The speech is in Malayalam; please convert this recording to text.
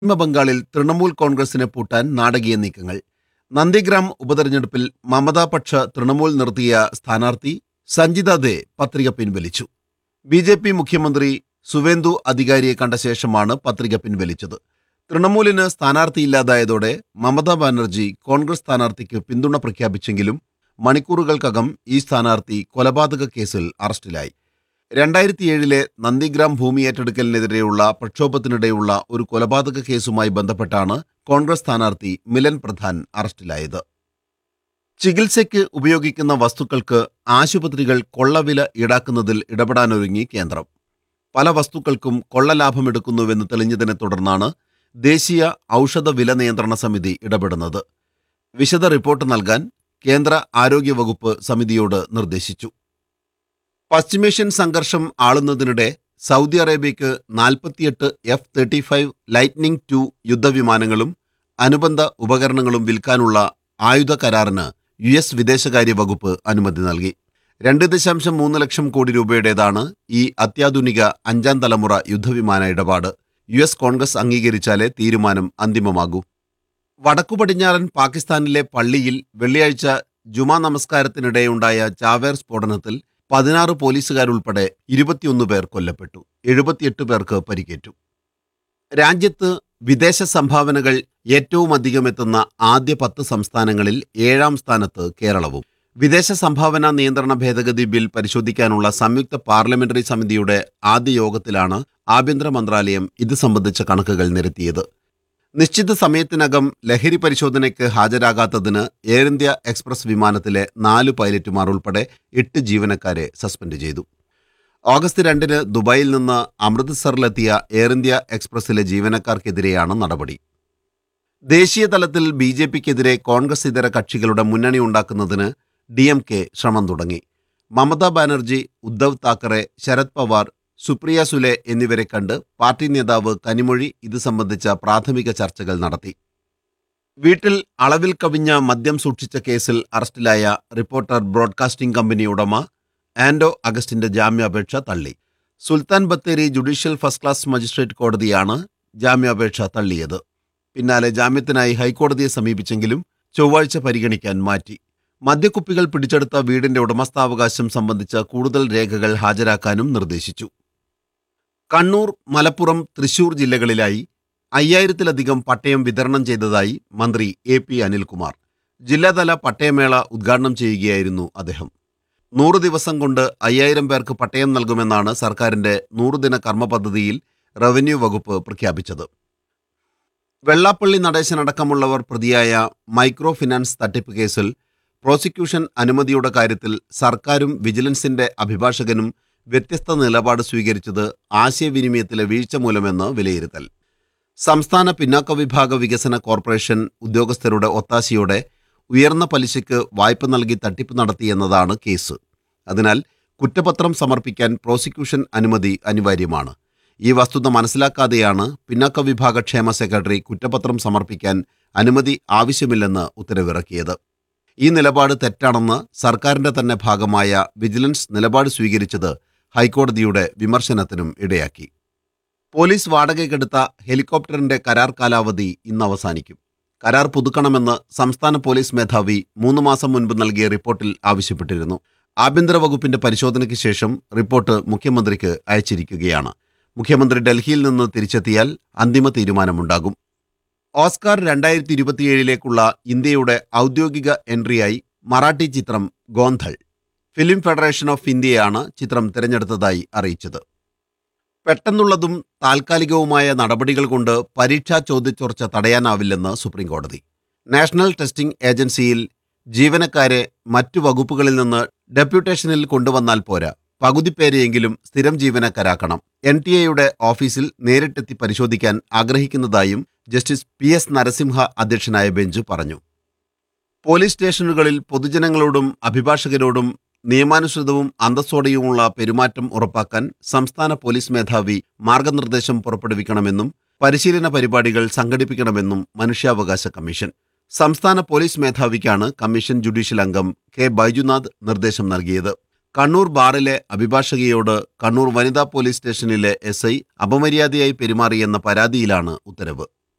പശ്ചിമബംഗാളിൽ തൃണമൂൽ കോൺഗ്രസിനെ പൂട്ടാൻ നാടകീയ നീക്കങ്ങൾ നന്ദിഗ്രാം ഉപതെരഞ്ഞെടുപ്പിൽ മമതാപക്ഷ തൃണമൂൽ നിർത്തിയ സ്ഥാനാർത്ഥി സഞ്ജിത ദേ പത്രിക പിൻവലിച്ചു ബി ജെ പി മുഖ്യമന്ത്രി സുവേന്ദു അധികാരിയെ കണ്ട ശേഷമാണ് പത്രിക പിൻവലിച്ചത് തൃണമൂലിന് സ്ഥാനാർത്ഥിയില്ലാതായതോടെ മമതാ ബാനർജി കോൺഗ്രസ് സ്ഥാനാർത്ഥിക്ക് പിന്തുണ പ്രഖ്യാപിച്ചെങ്കിലും മണിക്കൂറുകൾക്കകം ഈ സ്ഥാനാർത്ഥി കൊലപാതക കേസിൽ അറസ്റ്റിലായി രണ്ടായിരത്തി ഏഴിലെ നന്ദിഗ്രാം ഭൂമി ഏറ്റെടുക്കലിനെതിരെയുള്ള പ്രക്ഷോഭത്തിനിടെയുള്ള ഒരു കൊലപാതക കേസുമായി ബന്ധപ്പെട്ടാണ് കോൺഗ്രസ് സ്ഥാനാർത്ഥി മിലൻ പ്രധാൻ അറസ്റ്റിലായത് ചികിത്സയ്ക്ക് ഉപയോഗിക്കുന്ന വസ്തുക്കൾക്ക് ആശുപത്രികൾ കൊള്ളവില ഈടാക്കുന്നതിൽ ഇടപെടാനൊരുങ്ങി കേന്ദ്രം പല വസ്തുക്കൾക്കും കൊള്ളലാഭമെടുക്കുന്നുവെന്ന് തെളിഞ്ഞതിനെ തുടർന്നാണ് ദേശീയ ഔഷധ വില നിയന്ത്രണ സമിതി ഇടപെടുന്നത് വിശദ റിപ്പോർട്ട് നൽകാൻ കേന്ദ്ര ആരോഗ്യവകുപ്പ് സമിതിയോട് നിർദ്ദേശിച്ചു പശ്ചിമേഷ്യൻ സംഘർഷം ആളുന്നതിനിടെ സൗദി അറേബ്യയ്ക്ക് നാൽപ്പത്തിയെട്ട് F thirty five lightning two യുദ്ധവിമാനങ്ങളും അനുബന്ധ ഉപകരണങ്ങളും വിൽക്കാനുള്ള ആയുധ കരാറിന് യു എസ് വിദേശകാര്യ വകുപ്പ് അനുമതി നൽകി രണ്ട് ദശാംശം മൂന്ന് ലക്ഷം കോടി രൂപയുടേതാണ് ഈ അത്യാധുനിക അഞ്ചാം തലമുറ യുദ്ധവിമാന ഇടപാട് യു എസ് കോൺഗ്രസ് അംഗീകരിച്ചാലേ തീരുമാനം അന്തിമമാകൂ വടക്കു പടിഞ്ഞാറൻ പാകിസ്ഥാനിലെ പള്ളിയിൽ വെള്ളിയാഴ്ച ജുമാ നമസ്കാരത്തിനിടെയുണ്ടായ ചാവേർ സ്ഫോടനത്തിൽ പതിനാറ് പോലീസുകാരുൾപ്പെടെ ഇരുപത്തിയൊന്ന് പേർ കൊല്ലപ്പെട്ടു എഴുപത്തിയെട്ട് പേർക്ക് പരിക്കേറ്റു രാജ്യത്ത് വിദേശ സംഭാവനകൾ ഏറ്റവും അധികം എത്തുന്ന ആദ്യ പത്ത് സംസ്ഥാനങ്ങളിൽ ഏഴാം സ്ഥാനത്ത് കേരളവും വിദേശ സംഭാവന നിയന്ത്രണ ഭേദഗതി ബിൽ പരിശോധിക്കാനുള്ള സംയുക്ത പാർലമെന്ററി സമിതിയുടെ ആദ്യ യോഗത്തിലാണ് ആഭ്യന്തര മന്ത്രാലയം ഇത് സംബന്ധിച്ച കണക്കുകൾ നിരത്തിയത് നിശ്ചിത സമയത്തിനകം ലഹരി പരിശോധനയ്ക്ക് ഹാജരാകാത്തതിന് എയർ ഇന്ത്യ എക്സ്പ്രസ് വിമാനത്തിലെ നാല് പൈലറ്റുമാർ ഉൾപ്പെടെ എട്ട് ജീവനക്കാരെ സസ്പെൻഡ് ചെയ്തു ഓഗസ്റ്റ് രണ്ടിന് ദുബായിൽ നിന്ന് അമൃത്സറിലെത്തിയ എയർ ഇന്ത്യ എക്സ്പ്രസിലെ ജീവനക്കാർക്കെതിരെയാണ് നടപടി ദേശീയ തലത്തിൽ ബി ജെ പിക്കെതിരെ കോൺഗ്രസ് ഇതര കക്ഷികളുടെ മുന്നണി ഉണ്ടാക്കുന്നതിന് ഡി എം കെ ശ്രമം തുടങ്ങി മമതാ ബാനർജി ഉദ്ധവ് താക്കറെ ശരത് പവാർ സുപ്രിയ സുലെ എന്നിവരെ കണ്ട് പാർട്ടി നേതാവ് കനിമൊഴി ഇത് സംബന്ധിച്ച പ്രാഥമിക ചർച്ചകൾ നടത്തി വീട്ടിൽ അളവിൽ കവിഞ്ഞ മദ്യം സൂക്ഷിച്ച കേസിൽ അറസ്റ്റിലായ റിപ്പോർട്ടർ ബ്രോഡ്കാസ്റ്റിംഗ് കമ്പനി ഉടമ ആൻഡോ അഗസ്റ്റിന്റെ ജാമ്യാപേക്ഷ തള്ളി Sultan Bathery judicial first class magistrate കോടതിയാണ് ജാമ്യാപേക്ഷ തള്ളിയത് പിന്നാലെ ജാമ്യത്തിനായി ഹൈക്കോടതിയെ സമീപിച്ചെങ്കിലും ചൊവ്വാഴ്ച പരിഗണിക്കാൻ മാറ്റി മദ്യക്കുപ്പികൾ പിടിച്ചെടുത്ത വീടിന്റെ ഉടമസ്ഥാവകാശം സംബന്ധിച്ച കൂടുതൽ രേഖകൾ ഹാജരാക്കാനും നിർദ്ദേശിച്ചു കണ്ണൂർ മലപ്പുറം തൃശൂർ ജില്ലകളിലായി അയ്യായിരത്തിലധികം പട്ടയം വിതരണം ചെയ്തതായി മന്ത്രി എ പി അനിൽകുമാർ ജില്ലാതല പട്ടയമേള ഉദ്ഘാടനം ചെയ്യുകയായിരുന്നു അദ്ദേഹം നൂറ് ദിവസം കൊണ്ട് അയ്യായിരം പേർക്ക് പട്ടയം നൽകുമെന്നാണ് സർക്കാരിന്റെ നൂറുദിന കർമ്മ പദ്ധതിയിൽ റവന്യൂ വകുപ്പ് പ്രഖ്യാപിച്ചത് വെള്ളാപ്പള്ളി നടേശനടക്കമുള്ളവർ പ്രതിയായ മൈക്രോ ഫിനാൻസ് തട്ടിപ്പ് കേസിൽ പ്രോസിക്യൂഷൻ അനുമതിയുടെ കാര്യത്തിൽ സർക്കാരും വിജിലൻസിന്റെ അഭിഭാഷകനും വ്യത്യസ്ത നിലപാട് സ്വീകരിച്ചത് ആശയവിനിമയത്തിലെ വീഴ്ച മൂലമെന്ന് വിലയിരുത്തൽ സംസ്ഥാന പിന്നാക്ക വിഭാഗ വികസന കോർപ്പറേഷൻ ഉദ്യോഗസ്ഥരുടെ ഒത്താശയോടെ ഉയർന്ന പലിശയ്ക്ക് വായ്പ നൽകി തട്ടിപ്പ് നടത്തിയെന്നതാണ് കേസ് അതിനാൽ കുറ്റപത്രം സമർപ്പിക്കാൻ പ്രോസിക്യൂഷൻ അനുമതി അനിവാര്യമാണ് ഈ വസ്തുത മനസ്സിലാക്കാതെയാണ് പിന്നാക്ക വിഭാഗ ക്ഷേമ സെക്രട്ടറി കുറ്റപത്രം സമർപ്പിക്കാൻ അനുമതി ആവശ്യമില്ലെന്ന് ഉത്തരവിറക്കിയത് ഈ നിലപാട് തെറ്റാണെന്ന് സർക്കാരിന്റെ തന്നെ ഭാഗമായ വിജിലൻസ് നിലപാട് സ്വീകരിച്ചത് ഹൈക്കോടതിയുടെ വിമർശനത്തിനും ഇടയാക്കി പോലീസ് വാടകയ്ക്കെടുത്ത ഹെലികോപ്റ്ററിന്റെ കരാർ കാലാവധി ഇന്ന് അവസാനിക്കും കരാർ പുതുക്കണമെന്ന് സംസ്ഥാന പോലീസ് മേധാവി മൂന്ന് മാസം മുൻപ് നൽകിയ റിപ്പോർട്ടിൽ ആവശ്യപ്പെട്ടിരുന്നു ആഭ്യന്തര വകുപ്പിന്റെ പരിശോധനയ്ക്ക് ശേഷം റിപ്പോർട്ട് മുഖ്യമന്ത്രിക്ക് അയച്ചിരിക്കുകയാണ് മുഖ്യമന്ത്രി ഡൽഹിയിൽ നിന്ന് തിരിച്ചെത്തിയാൽ അന്തിമ തീരുമാനമുണ്ടാകും ഓസ്കാർ രണ്ടായിരത്തി ഇരുപത്തിയേഴിലേക്കുള്ള ഇന്ത്യയുടെ ഔദ്യോഗിക എൻട്രിയായി മറാഠി ചിത്രം ഗോന്ധൾ ഫിലിം ഫെഡറേഷൻ ഓഫ് ഇന്ത്യയാണ് ചിത്രം തിരഞ്ഞെടുത്തതായി അറിയിച്ചത് പെട്ടെന്നുള്ളതും താൽക്കാലികവുമായ നടപടികൾ കൊണ്ട് പരീക്ഷാ ചോദ്യചോർച്ച തടയാനാവില്ലെന്ന് സുപ്രീംകോടതി നാഷണൽ ടെസ്റ്റിംഗ് ഏജൻസിയിൽ ജീവനക്കാരെ മറ്റു വകുപ്പുകളിൽ നിന്ന് ഡെപ്യൂട്ടേഷനിൽ കൊണ്ടുവന്നാൽ പോരാ പകുതി പേരെയെങ്കിലും സ്ഥിരം ജീവനക്കാരാക്കണം എൻ ടി എയുടെ ഓഫീസിൽ നേരിട്ടെത്തി പരിശോധിക്കാൻ ആഗ്രഹിക്കുന്നതായും ജസ്റ്റിസ് പി എസ് നരസിംഹ അധ്യക്ഷനായ ബെഞ്ച് പറഞ്ഞു പോലീസ് സ്റ്റേഷനുകളിൽ പൊതുജനങ്ങളോടും അഭിഭാഷകരോടും നിയമാനുസൃതവും അന്തസ്സോടെയുമുള്ള പെരുമാറ്റം ഉറപ്പാക്കാൻ സംസ്ഥാന പോലീസ് മേധാവി മാർഗനിർദ്ദേശം പുറപ്പെടുവിക്കണമെന്നും പരിശീലന പരിപാടികൾ സംഘടിപ്പിക്കണമെന്നും മനുഷ്യാവകാശ കമ്മീഷൻ സംസ്ഥാന പോലീസ് മേധാവിക്കാണ് കമ്മീഷൻ ജുഡീഷ്യൽ അംഗം കെ ബൈജുനാഥ് നിർദ്ദേശം നൽകിയത് കണ്ണൂർ ബാറിലെ അഭിഭാഷകയോട് കണ്ണൂർ വനിതാ പോലീസ് സ്റ്റേഷനിലെ എസ് ഐ അപമര്യാദയായി പെരുമാറിയെന്ന പരാതിയിലാണ് ഉത്തരവ്